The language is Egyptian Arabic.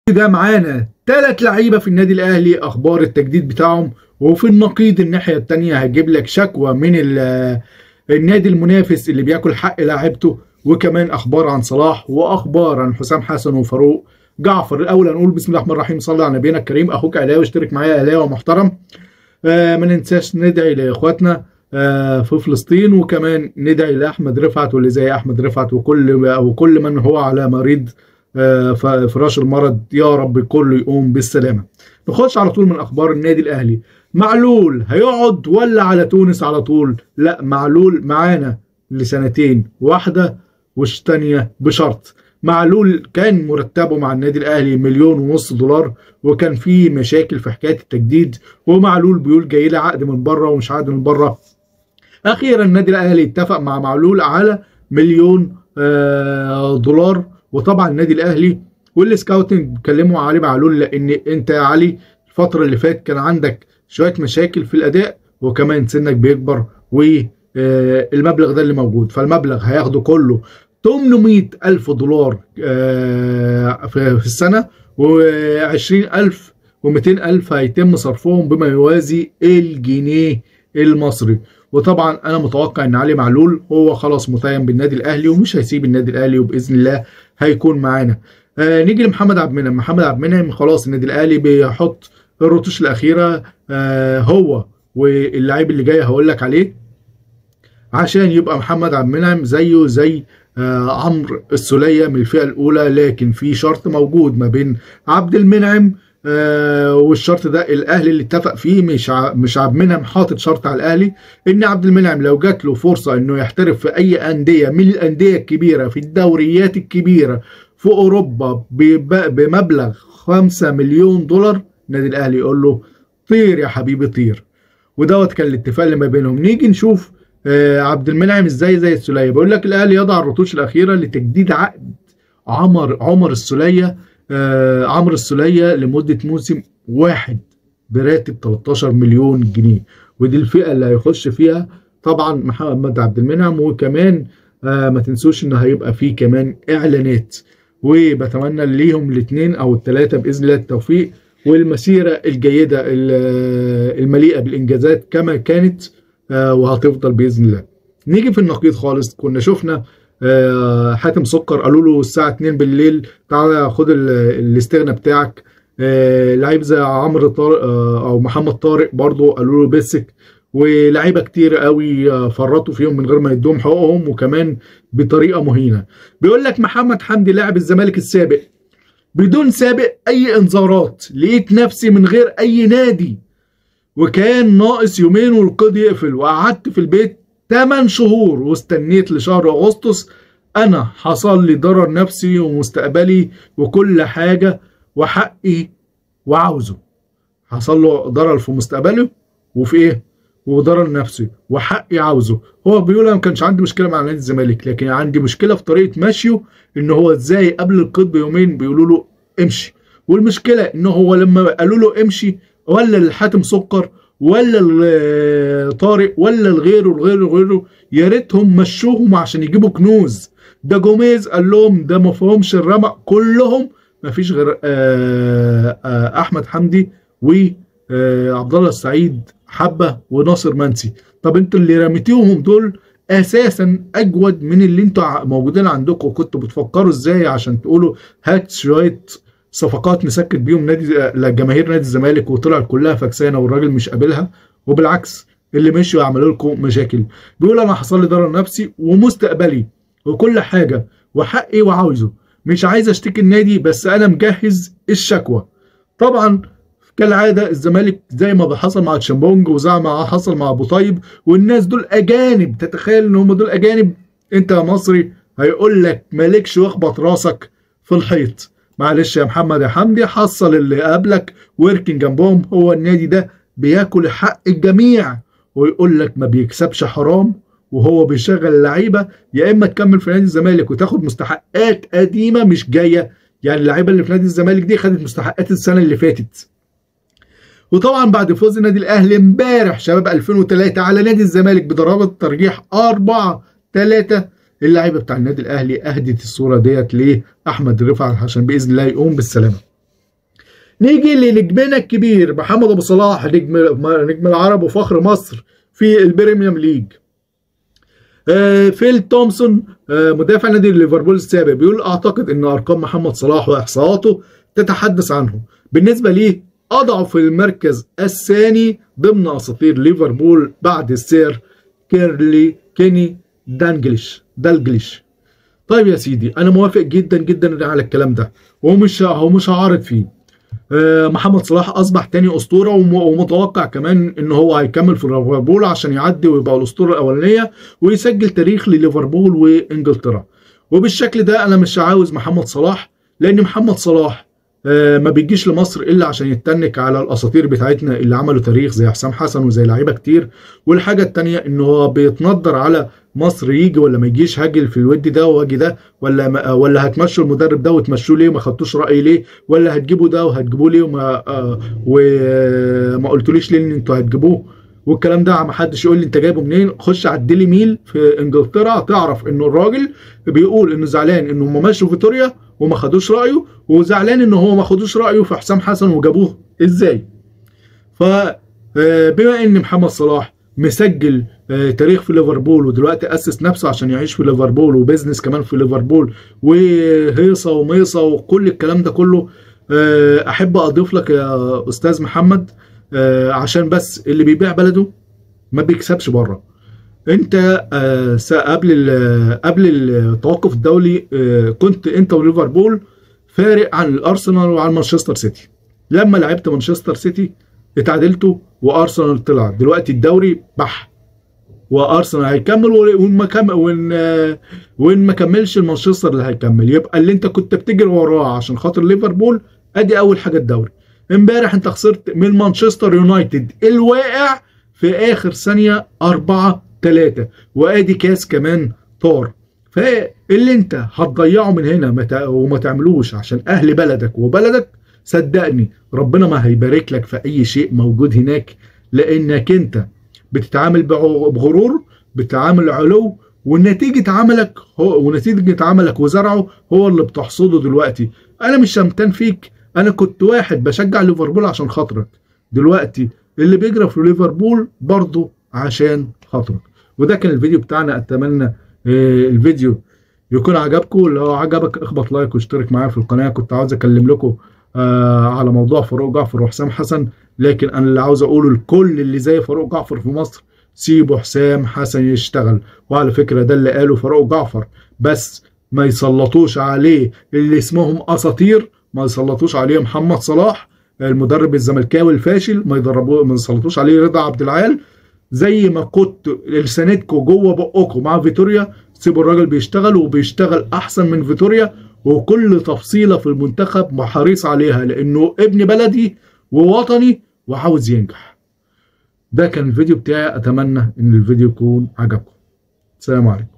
ده معانا ثلاث لعيبه في النادي الاهلي اخبار التجديد بتاعهم وفي النقيض الناحيه الثانيه هجيب لك شكوى من النادي المنافس اللي بياكل حق لاعيبته وكمان اخبار عن صلاح واخبار عن حسام حسن وفاروق جعفر الاول هنقول بسم الله الرحمن الرحيم صلى على نبينا الكريم اخوك اهلاوي اشترك معايا اهلاوي محترم آه ما ننساش ندعي لاخواتنا آه في فلسطين وكمان ندعي لاحمد رفعت واللي زي احمد رفعت وكل وكل من هو على مريض آه فراش المرض يا رب كله يقوم بالسلامه نخش على طول من اخبار النادي الاهلي معلول هيقعد ولا على تونس على طول لا معلول معانا لسنتين واحده والثانيه بشرط معلول كان مرتبه مع النادي الاهلي مليون ونص دولار وكان في مشاكل في حكايه التجديد ومعلول بيقول جاي لي عقد من بره ومش عقد من بره اخيرا النادي الاهلي اتفق مع معلول على مليون دولار وطبعا النادي الاهلي والسكاوتنج اتكلموا علي معلول لان انت يا علي الفتره اللي فاتت كان عندك شويه مشاكل في الاداء وكمان سنك بيكبر والمبلغ ده اللي موجود فالمبلغ هياخده كله 800 ألف دولار في السنة و20 ألف و200 ألف هيتم صرفهم بما يوازي الجنيه المصري وطبعا أنا متوقع أن علي معلول هو خلاص متيم بالنادي الأهلي ومش هيسيب النادي الأهلي وبإذن الله هيكون معانا آه نيجي لمحمد عبد المنعم محمد عبد المنعم خلاص النادي الأهلي بيحط الرتوش الأخيرة آه هو واللاعب اللي جاي هقول لك عليه عشان يبقى محمد عبد المنعم زيه زي آه عمرو السوليه من الفئه الاولى لكن في شرط موجود ما بين عبد المنعم آه والشرط ده الاهلي اللي اتفق فيه مش ع... مش عبد المنعم حاطط شرط على الاهلي ان عبد المنعم لو جات له فرصه انه يحترف في اي انديه من الانديه الكبيره في الدوريات الكبيره في اوروبا ب... بمبلغ 5 مليون دولار النادي الاهلي يقول له طير يا حبيبي طير ودوت كان الاتفاق اللي ما بينهم نيجي نشوف آه عبد المنعم ازاي زي السوليه بيقول لك الاهلي يضع الرتوش الاخيره لتجديد عقد عمر عمر السوليه آه عمرو السوليه لمده موسم واحد براتب 13 مليون جنيه ودي الفئه اللي هيخش فيها طبعا محمد عبد المنعم وكمان آه ما تنسوش ان هيبقى فيه كمان اعلانات وبتمنى ليهم الاثنين او الثلاثه باذن الله التوفيق والمسيره الجيده المليئه بالانجازات كما كانت وهتفضل باذن الله. نيجي في النقيض خالص كنا شفنا حاتم سكر قالوا له الساعه 2 بالليل تعالى خد الاستغنى بتاعك لعيب زي عمرو طارق او محمد طارق برضه قالوا له بسك ولاعيبه كتير قوي فرطوا فيهم من غير ما يدوهم حقوقهم وكمان بطريقه مهينه. بيقول لك محمد حمدي لاعب الزمالك السابق بدون سابق اي انذارات لقيت نفسي من غير اي نادي وكان ناقص يومين والقيد يقفل وقعدت في البيت 8 شهور واستنيت لشهر اغسطس انا حصل لي ضرر نفسي ومستقبلي وكل حاجه وحقي وعاوزه حصل له ضرر في مستقبله وفي ايه وضرر نفسي وحقي عاوزه هو بيقول انا ما كانش عندي مشكله مع نادي الزمالك لكن عندي مشكله في طريقه مشيه ان هو ازاي قبل القيد بيومين بيقولوا له امشي والمشكله ان هو لما قالوا له امشي ولا الحاتم سكر ولا طارق ولا الغيره الغيره الغيره يا ريتهم مشوهم عشان يجيبوا كنوز ده جوميز قال لهم ده ما فيهمش الرمق كلهم ما فيش غير احمد حمدي وعبد الله السعيد حبه وناصر منسي طب انتوا اللي رميتيهم دول اساسا اجود من اللي انتوا موجودين عندكم كنتوا بتفكروا ازاي عشان تقولوا هات شويه صفقات نسكت بيهم نادي جماهير نادي الزمالك وطلعت كلها فكسانه والراجل مش قابلها وبالعكس اللي مشوا يعملوا لكم مشاكل بيقول انا حصل لي ضرر نفسي ومستقبلي وكل حاجه وحقي وعاوزه مش عايز اشتكي النادي بس انا مجهز الشكوى طبعا كالعاده الزمالك زي ما حصل مع تشامبونج وزي ما حصل مع ابو طيب والناس دول اجانب تتخيل ان هم دول اجانب انت يا مصري هيقول لك مالكش واخبط راسك في الحيط معلش يا محمد يا حمدي حصل اللي قبلك واركن جنبهم هو النادي ده بياكل حق الجميع ويقول لك ما بيكسبش حرام وهو بيشغل اللعيبه يا اما تكمل في نادي الزمالك وتاخد مستحقات قديمه مش جايه يعني اللعيبه اللي في نادي الزمالك دي خدت مستحقات السنه اللي فاتت وطبعا بعد فوز النادي الاهلي امبارح شباب 2003 على نادي الزمالك بضربه ترجيح 4 3 اللعيبه بتاع النادي الاهلي اهدت الصوره ديت لاحمد رفعت عشان باذن الله يقوم بالسلامه نيجي لنجمنا الكبير محمد ابو صلاح نجم نجم العرب وفخر مصر في البريميوم ليج آه، فيل تومسون آه، مدافع نادي ليفربول السابق بيقول اعتقد ان ارقام محمد صلاح واحصاءاته تتحدث عنه بالنسبه ليه اضعف المركز الثاني ضمن اساطير ليفربول بعد السير كيرلي كيني دانجليش دالجليش طيب يا سيدي انا موافق جدا جدا على الكلام ده ومش ومش هعارض فيه آه، محمد صلاح اصبح تاني اسطوره وم- ومتوقع كمان ان هو هيكمل في ليفربول عشان يعدي ويبقى الاسطوره الاولانيه ويسجل تاريخ لليفربول وانجلترا وبالشكل ده انا مش عاوز محمد صلاح لان محمد صلاح آه، ما بيجيش لمصر الا عشان يتنك على الاساطير بتاعتنا اللي عملوا تاريخ زي حسام حسن وزي لعيبه كتير والحاجه التانيه ان هو بيتنضر على مصر يجي ولا ما يجيش هاجي في الود ده واجي ده ولا ما ولا هتمشوا المدرب ده وتمشوه ليه ما خدتوش رايي ليه ولا هتجيبوا ده وهتجيبوه ليه وما آه وما قلتوليش ليه ان انتوا هتجيبوه والكلام ده ما حدش يقول لي انت جايبه منين خش على الديلي ميل في انجلترا تعرف انه الراجل بيقول انه زعلان انه هم مشوا فيتوريا وما خدوش رايه وزعلان ان هو ما خدوش رايه في حسام حسن وجابوه ازاي ف آه، بما ان محمد صلاح مسجل آه، تاريخ في ليفربول ودلوقتي اسس نفسه عشان يعيش في ليفربول وبيزنس كمان في ليفربول وهيصه وميصه وكل الكلام ده كله آه، احب اضيف لك يا استاذ محمد آه، عشان بس اللي بيبيع بلده ما بيكسبش بره انت آه، س- قبل ال- قبل التوقف الدولي آه، كنت انت وليفربول فارق عن الارسنال وعن مانشستر سيتي لما لعبت مانشستر سيتي اتعادلتوا وارسنال طلع دلوقتي الدوري بح وارسنال هيكمل وان ما كم وان آه، وان ما كملش المانشستر اللي هيكمل يبقى اللي انت كنت بتجري وراه عشان خاطر ليفربول ادي اول حاجه الدوري امبارح انت خسرت من مانشستر يونايتد الواقع في اخر ثانيه 4 3 وادي كاس كمان طار فاللي انت هتضيعه من هنا ما تع- وما تعملوش عشان اهل بلدك وبلدك صدقني ربنا ما هيبارك لك في اي شيء موجود هناك لانك انت بتتعامل بع- بغرور بتعامل علو ونتيجة عملك هو ونتيجة عملك وزرعه هو اللي بتحصده دلوقتي انا مش شمتان فيك انا كنت واحد بشجع ليفربول عشان خاطرك دلوقتي اللي بيجرى في ليفربول برضه عشان خاطرك وده كان الفيديو بتاعنا اتمنى آه، الفيديو يكون عجبكم لو عجبك اخبط لايك واشترك معايا في القناه كنت عاوز اكلم لكم آه على موضوع فاروق جعفر وحسام حسن لكن انا اللي عاوز اقوله لكل اللي زي فاروق جعفر في مصر سيبوا حسام حسن يشتغل وعلى فكره ده اللي قاله فاروق جعفر بس ما يسلطوش عليه اللي اسمهم اساطير ما يسلطوش عليه محمد صلاح المدرب الزملكاوي الفاشل ما يدربوه ما يسلطوش عليه رضا عبد العال زي ما كنت لسانتكم جوه بقكم مع فيتوريا سيبوا الراجل بيشتغل وبيشتغل احسن من فيتوريا وكل تفصيله في المنتخب حريص عليها لانه ابن بلدي ووطني وعاوز ينجح ده كان الفيديو بتاعي اتمنى ان الفيديو يكون عجبكم السلام عليكم